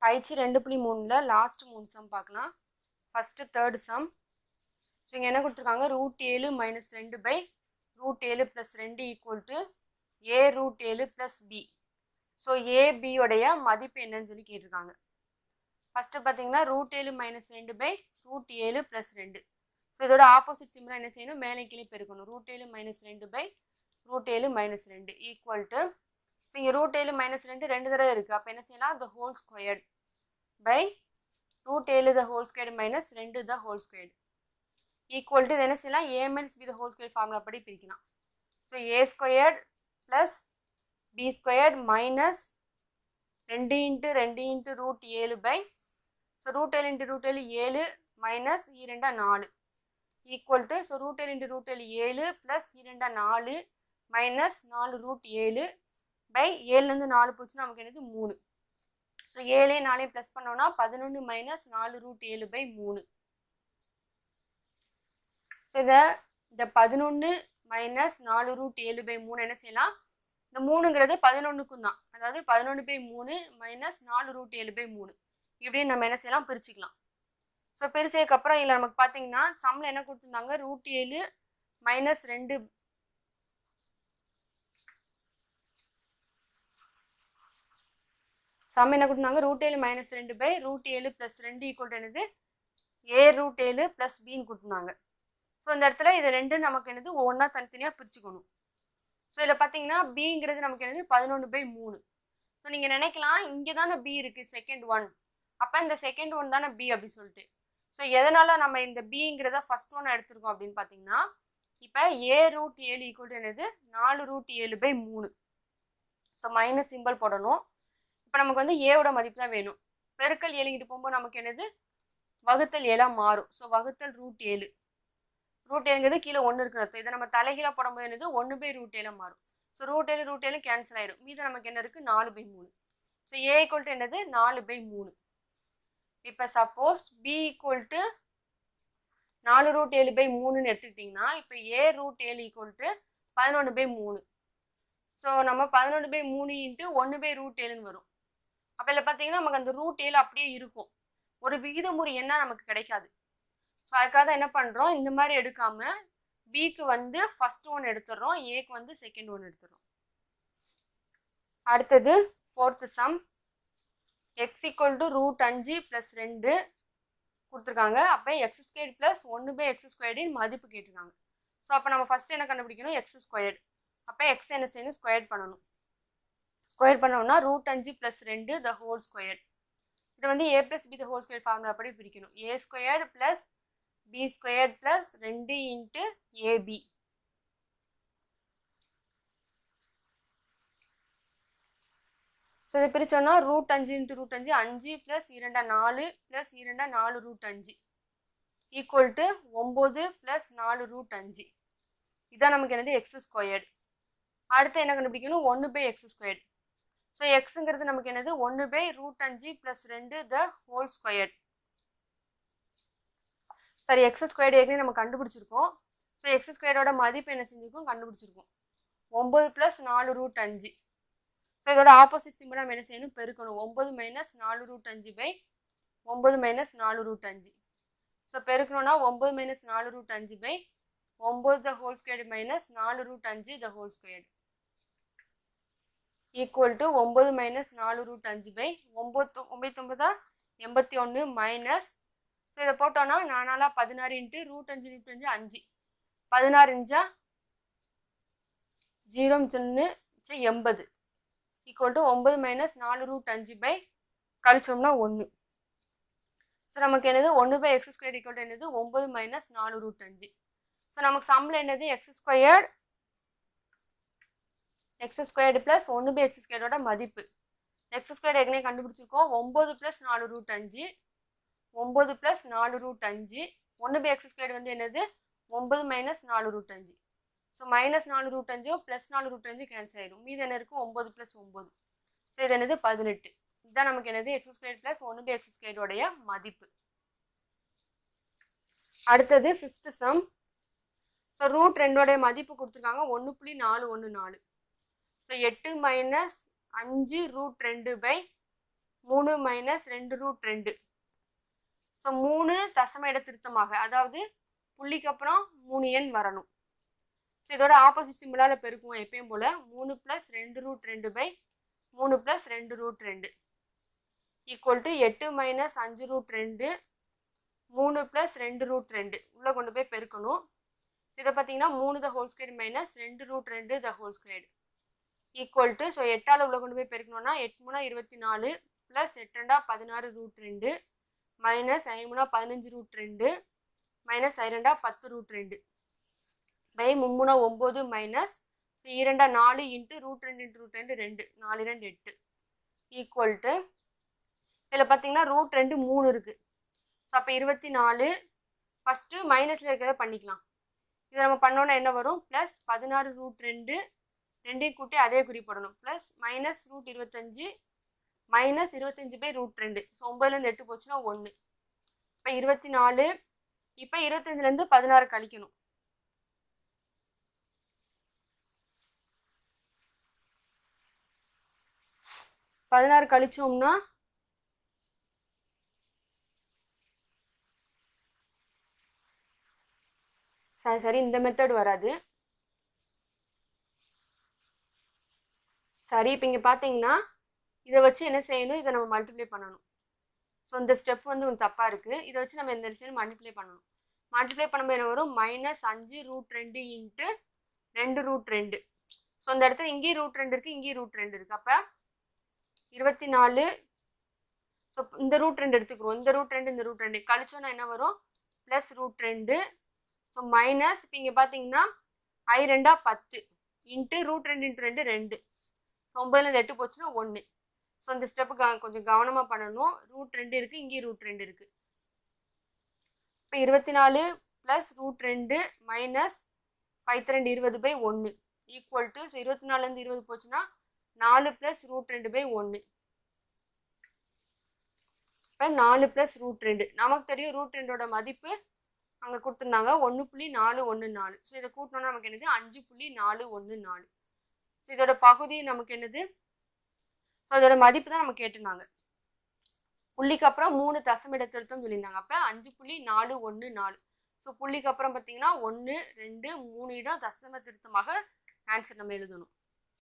பயிற்சி ரெண்டு புள்ளி மூணில் லாஸ்ட் மூணு சம் பார்க்கலாம் ஃபஸ்ட்டு தேர்டு சம் ஸோ இங்கே என்ன கொடுத்துருக்காங்க ரூட் ஏழு மைனஸ் ரெண்டு பை ரூட் ஏழு ப்ளஸ் ரெண்டு ஈக்குவல் டு ஏ ரூட் ஏழு ப்ளஸ் பி ஸோ ஏபியோடைய மதிப்பு என்னன்னு சொல்லி கேட்டிருக்காங்க ஃபஸ்ட்டு பார்த்தீங்கன்னா ரூட் ஏழு மைனஸ் ரெண்டு பை ரூட் ஏழு ப்ளஸ் ரெண்டு ஸோ இதோட ஆப்போசிட் சிம்பிளாக என்ன செய்யணும் மேலே கீழே பெருக்கணும் ரூட் ஏழு மைனஸ் ரெண்டு பை ரூட் ஏழு மைனஸ் ரெண்டு ஈக்குவல் டு ஸோ இங்கே ரூட் ஏழு மைனஸ் ரெண்டு ரெண்டு தடவை இருக்குது அப்போ என்ன செய்யலாம் the whole squared by root ஏழு த ஹோல் ஸ்கொயர்டு மைனஸ் ரெண்டு the whole squared equal to இது என்ன செய்யலாம் A minus B the whole square formula படி பிரிக்கலாம் so A squared plus B squared minus ரெண்டு இன்ட்டு ரெண்டு இன்ட்டு ரூட் ஏழு பை ஸோ ரூட் ஏழு இன்ட்டு ரூட் ஏழு ஏழு மைனஸ் இரண்டா நாலு ஈக்குவல் டு ஸோ ரூட் ஏழு இன்ட்டு ரூட் ஏழு ஏழு ப்ளஸ் இரண்டா நாலு மைனஸ் நாலு ரூட் ஏழு பை ஏழுலேருந்து நாலு போச்சு நமக்கு என்னது மூணு ஸோ ஏழே நாலையும் ப்ளஸ் பண்ணோம்னா பதினொன்று மைனஸ் நாலு ரூட் ஏழு பை மூணு ஸோ இதை இந்த பதினொன்று மைனஸ் நாலு ரூட் ஏழு பை மூணு என்ன செய்யலாம் இந்த மூணுங்கிறது பதினொன்றுக்கும் தான் அதாவது பதினொன்று பை மூணு மைனஸ் நாலு ரூட் ஏழு பை மூணு இப்படின்னு நம்ம என்ன செய்யலாம் பிரிச்சுக்கலாம் ஸோ பிரிச்சதுக்கப்புறம் இதில் நமக்கு பார்த்தீங்கன்னா சம்மில் என்ன கொடுத்துருந்தாங்க ரூட் ஏழு மைனஸ் ரெண்டு சம் என்ன கொடுத்தாங்க ரூட் ஏழு மைனஸ் ரெண்டு பை ரூட் ஏழு ப்ளஸ் ரெண்டு ஈக்குவல் என்னது ஏ ரூட் ஏழு ப்ளஸ் பின்னு கொடுத்துருந்தாங்க ஸோ இந்த இடத்துல இது ரெண்டு நமக்கு என்னது ஒவ்வொன்றா தனித்தனியாக பிரிச்சுக்கணும் ஸோ இதில் பார்த்தீங்கன்னா பிங்கிறது நமக்கு என்னது பதினொன்று பை மூணு ஸோ நீங்கள் நினைக்கலாம் இங்கே தானே பி இருக்குது செகண்ட் ஒன் அப்போ இந்த செகண்ட் ஒன் தானே பி அப்படின்னு சொல்லிட்டு ஸோ எதனால் நம்ம இந்த பிங்கிறத ஃபஸ்ட் ஒன் எடுத்திருக்கோம் அப்படின்னு பார்த்தீங்கன்னா இப்போ ஏ ரூட் ஏழு ஈக்குவல் என்னது நாலு ரூட் ஏழு பை மூணு ஸோ மைனஸ் சிம்பிள் போடணும் இப்போ நமக்கு வந்து ஏவோட மதிப்பு தான் வேணும் பெருக்கல் ஏழுங்கிட்டு போகும்போது நமக்கு என்னது வகுத்தல் ஏழாக மாறும் ஸோ வகுத்தல் ரூட் ஏழு ரூட் ஏழுங்கிறது கீழே ஒன்று இருக்கிறது இதை நம்ம தலைகீழாக போடும்போது என்னது ஒன்று பை ரூட் ஏழாக மாறும் ஸோ ரூட் ஏழு ரூட் ஏழு கேன்சல் ஆயிரும் மீது நமக்கு என்ன இருக்குது நாலு பை மூணு ஸோ ஏ ஈக்குவல் டு என்னது நாலு பை மூணு இப்போ சப்போஸ் பி ஈக்குவல் டு நாலு ரூட் ஏழு பை மூணுன்னு எடுத்துக்கிட்டிங்கன்னா இப்போ ஏ ரூட் ஏழு ஈக்குவல் டு பதினொன்று பை மூணு ஸோ நம்ம பதினொன்று பை மூணு இன்ட்டு ஒன்று பை ரூட் ஏழுன்னு வரும் அப்போ இதில் பார்த்தீங்கன்னா நமக்கு அந்த ரூட் ஏழு அப்படியே இருக்கும் ஒரு விகிதமுறை என்ன நமக்கு கிடைக்காது ஸோ அதுக்காக தான் என்ன பண்ணுறோம் இந்த மாதிரி எடுக்காமல் பிக்கு வந்து ஃபஸ்ட் ஒன் எடுத்துடுறோம் ஏக்கு வந்து செகண்ட் ஒன் எடுத்துடுறோம் அடுத்தது fourth sum X equal to root அஞ்சு ப்ளஸ் ரெண்டு கொடுத்துருக்காங்க அப்போ எக்ஸ் ஸ்கொயர் ப்ளஸ் ஒன்று பை எக்ஸ் ஸ்கொயர்டின் மதிப்பு கேட்டிருக்காங்க ஸோ அப்போ நம்ம ஃபஸ்ட்டு என்ன கண்டுபிடிக்கணும் எக்ஸ் ஸ்கொயர்டு அப்போ எக்ஸ் என்ன செய்யணும் ஸ்கொயர் பண்ணணும் ஸ்கொயர் பண்ணோம்னா ரூட் அஞ்சு ப்ளஸ் ரெண்டு த ஹோல் ஸ்கொயர் இதை வந்து A plus B the whole square formula படி பிரிக்கணும் A square plus B square plus ரெண்டு இன்ட்டு ஏபி ஸோ இதை பிரித்தோம்னா ரூட் அஞ்சு இன்ட்டு ரூட் அஞ்சு அஞ்சு ப்ளஸ் இரண்டா நாலு ப்ளஸ் இரண்டா நாலு ரூட் அஞ்சு ஈக்குவல் டு ஒம்பது ப்ளஸ் நாலு ரூட் அஞ்சு இதான் நமக்கு என்னது எக்ஸ் ஸ்கொயர்டு அடுத்து என்ன கண்டுபிடிக்கணும் ஒன்று பை எக்ஸ் ஸ்கொயர்டு ஸோ எக்ஸுங்கிறது நமக்கு என்னது ஒன்று பை ரூட் அஞ்சு ப்ளஸ் ரெண்டு த ஹோல் ஸ்கொயர்ட் சரி எக்ஸ் ஸ்கொயர்டு ஏற்கனவே நம்ம கண்டுபிடிச்சிருக்கோம் ஸோ எக்ஸ் ஸ்கொயரோட மதிப்பு என்ன செஞ்சுருக்கோம் கண்டுபிடிச்சிருக்கோம் ஒம்பது ப்ளஸ் நாலு ரூட் அஞ்சு ஸோ இதோட ஆப்போசிட் சிம்பிள் நம்ம என்ன செய்யணும் பெருக்கணும் ஒம்பது மைனஸ் நாலு ரூட் அஞ்சு பை ஒம்பது மைனஸ் நாலு ரூட் அஞ்சு ஸோ பெருக்கணும்னா ஒம்பது மைனஸ் நாலு ரூட் அஞ்சு பை ஒம்பது த ஹோல் ஸ்கொயர்டு மைனஸ் நாலு ரூட் அஞ்சு the whole squared equal to ஒம்பது மைனஸ் நாலு ரூட் அஞ்சு பை ஒம்பது ஒம்பத்தொம்பதா எண்பத்தி ஒன்று மைனஸ் ஸோ இதை போட்டோன்னா நானாலா பதினாறு இன்ட்டு ரூட் அஞ்சு ரூட் அஞ்சு அஞ்சு பதினாறு இன்ச்சா ஜீரோ சொன்னு எண்பது ஈக்குவல் டு ஒம்பது மைனஸ் நாலு ரூட் அஞ்சு பை கழிச்சோம்னா ஒன்று ஸோ நமக்கு என்னது ஒன்று by X square equal to என்னது ஒம்பது மைனஸ் நாலு ரூட் அஞ்சு ஸோ நமக்கு சம்மில் என்னது X square X squared plus ஒன்று பை எக்ஸ் ஸ்கொயரோட மதிப்பு எக்ஸ் ஸ்கொயர் ஏற்கனவே கண்டுபிடிச்சிருக்கோம் ஒம்பது ப்ளஸ் நாலு ரூட் அஞ்சு ஒம்பது ப்ளஸ் நாலு ரூட் அஞ்சு ஒன்று பை எக்ஸ் ஸ்கொயர் வந்து என்னது ஒம்பது மைனஸ் நாலு ரூட் அஞ்சு ஸோ மைனஸ் நாலு ரூட் அஞ்சோ ப்ளஸ் நாலு ரூட் அஞ்சு கேன்சல் ஆயிடும் மீது என்ன இருக்கும் ஒம்பது ப்ளஸ் ஒம்பது ஸோ இது என்னது பதினெட்டு இதுதான் நமக்கு என்னது எக்ஸ் ஸ்கொயர் ப்ளஸ் ஒன்று பை எக்ஸ் ஸ்கொயரோடைய மதிப்பு அடுத்தது ஃபிஃப்த்து சம் ஸோ ரூட் ரெண்டோடைய மதிப்பு கொடுத்துருக்காங்க ஒன்று புள்ளி நாலு ஒன்று நாலு ஸோ எட்டு மைனஸ் அஞ்சு ரூட் ரெண்டு பை மூணு மைனஸ் ரெண்டு ரூட் ரெண்டு ஸோ மூணு தசம இட திருத்தமாக அதாவது புள்ளிக்கு அப்புறம் மூணு எண் வரணும் ஸோ இதோட ஆப்போசிட் சிம்பிளால் பெருக்குவோம் எப்பயும் போல் மூணு ப்ளஸ் ரெண்டு ரூட் ரெண்டு பை மூணு ப்ளஸ் ரெண்டு ரூட் ரெண்டு ஈக்குவல் டு எட்டு மைனஸ் அஞ்சு ரூட் ரெண்டு மூணு ப்ளஸ் ரெண்டு ரூட் ரெண்டு உள்ளே கொண்டு போய் பெருக்கணும் இதை பார்த்தீங்கன்னா மூணு த ஹோல் ஸ்கொயர் மைனஸ் ரெண்டு ரூட் ரெண்டு the whole square equal to so எட்டால் உள்ள கொண்டு போய் பெருக்கணும்னா எட்டு மூணா இருபத்தி நாலு ப்ளஸ் எட்டு ரெண்டா பதினாறு ரூட் ரெண்டு மைனஸ் ஐமூணா பதினஞ்சு ரூட் ரெண்டு மைனஸ் ஐரெண்டா பத்து ரூட் ரெண்டு பை மும்மூணா ஒம்பது மைனஸ் இரண்டா நாலு இன்ட்டு ரூட் ரெண்டு இன்ட்டு ரூட் ரெண்டு ரெண்டு நாலு ரெண்டு எட்டு ஈக்குவல் டு இதில் பார்த்தீங்கன்னா ரூட் ரெண்டு மூணு இருக்குது ஸோ அப்போ இருபத்தி நாலு ஃபஸ்ட்டு மைனஸில் இருக்கிறத பண்ணிக்கலாம் இதை நம்ம பண்ணோன்னா என்ன வரும் ப்ளஸ் பதினாறு ரூட் ரெண்டு ரெண்டையும் கூட்டி அதே குறிப்பிடணும் ப்ளஸ் மைனஸ் ரூட் இருபத்தஞ்சு மைனஸ் இருபத்தஞ்சு பை ரூட் ரெண்டு ஸோ ஒம்பதுலேருந்து எட்டு போச்சுன்னா ஒன்று இப்போ இருபத்தி நாலு இப்போ இருபத்தஞ்சிலேருந்து பதினாறு கழிக்கணும் பதினாறு கழிச்சோம்னா சரி சரி இந்த மெத்தட் வராது சரி இப்போ இங்கே பார்த்தீங்கன்னா இதை வச்சு என்ன செய்யணும் இதை நம்ம மல்டிப்ளை பண்ணணும் ஸோ இந்த ஸ்டெப் வந்து கொஞ்சம் தப்பாக இருக்குது இதை வச்சு நம்ம எந்த விஷயம் மல்டிப்ளை பண்ணணும் மல்டிப்ளை பண்ணும்போது என்ன வரும் மைனஸ் அஞ்சு ரூட் ரெண்டு இன்ட்டு ரெண்டு ரூட் ரெண்டு ஸோ இந்த இடத்துல இங்கேயும் ரூட் ரெண்டு இருக்குது இங்கேயும் ரூட் ரெண்டு இருக்குது அப்போ இருபத்தி நாலு ஸோ இந்த ரூட் ரெண்டு எடுத்துக்கிறோம் இந்த ரூட் ரெண்டு இந்த ரூட் ரெண்டு கழிச்சோன்னா என்ன வரும் ப்ளஸ் ரூட் ரெண்டு ஸோ மைனஸ் இப்போ இங்கே பார்த்தீங்கன்னா ஐ ரெண்டா பத்து இன்ட்டு ரூட் ரெண்டு இன்ட்டு ரெண்டு ரெண்டு ஸோ ஒம்பதுலேருந்து எட்டு போச்சுன்னா ஒன்று ஸோ இந்த ஸ்டெப்பு க கொஞ்சம் கவனமாக பண்ணணும் ரூட் ரெண்டு இருக்குது இங்கேயும் ரூட் ரெண்டு இருக்குது இப்போ இருபத்தி நாலு ப்ளஸ் ரூட் ரெண்டு மைனஸ் பைத்து ரெண்டு இருபது பை ஒன்று ஈக்குவல் டு ஸோ இருபத்தி நாலுலேருந்து இருபது போச்சுன்னா நாலு ப்ளஸ் ரூட் ரெண்டு பை ஒன்று இப்போ நாலு ப்ளஸ் ரூட் ரெண்டு நமக்கு தெரியும் ரூட் ரெண்டோட மதிப்பு அங்கே கொடுத்துருந்தாங்க ஒன்று புள்ளி நாலு ஒன்று நாலு ஸோ இதை கூட்டினோன்னா நமக்கு என்னது அஞ்சு புள்ளி நாலு ஒன்று நாலு ஸோ இதோட பகுதி நமக்கு என்னது ஸோ அதோட மதிப்பு தான் நம்ம கேட்டிருந்தாங்க புள்ளிக்கு அப்புறம் மூணு தசமிட திருத்தம் சொல்லியிருந்தாங்க அப்போ அஞ்சு புள்ளி நாலு ஒன்று நாலு ஸோ புள்ளிக்கு அப்புறம் பார்த்தீங்கன்னா ஒன்று ரெண்டு மூணு இடம் தசம திருத்தமாக ஆன்சர் நம்ம எழுதணும்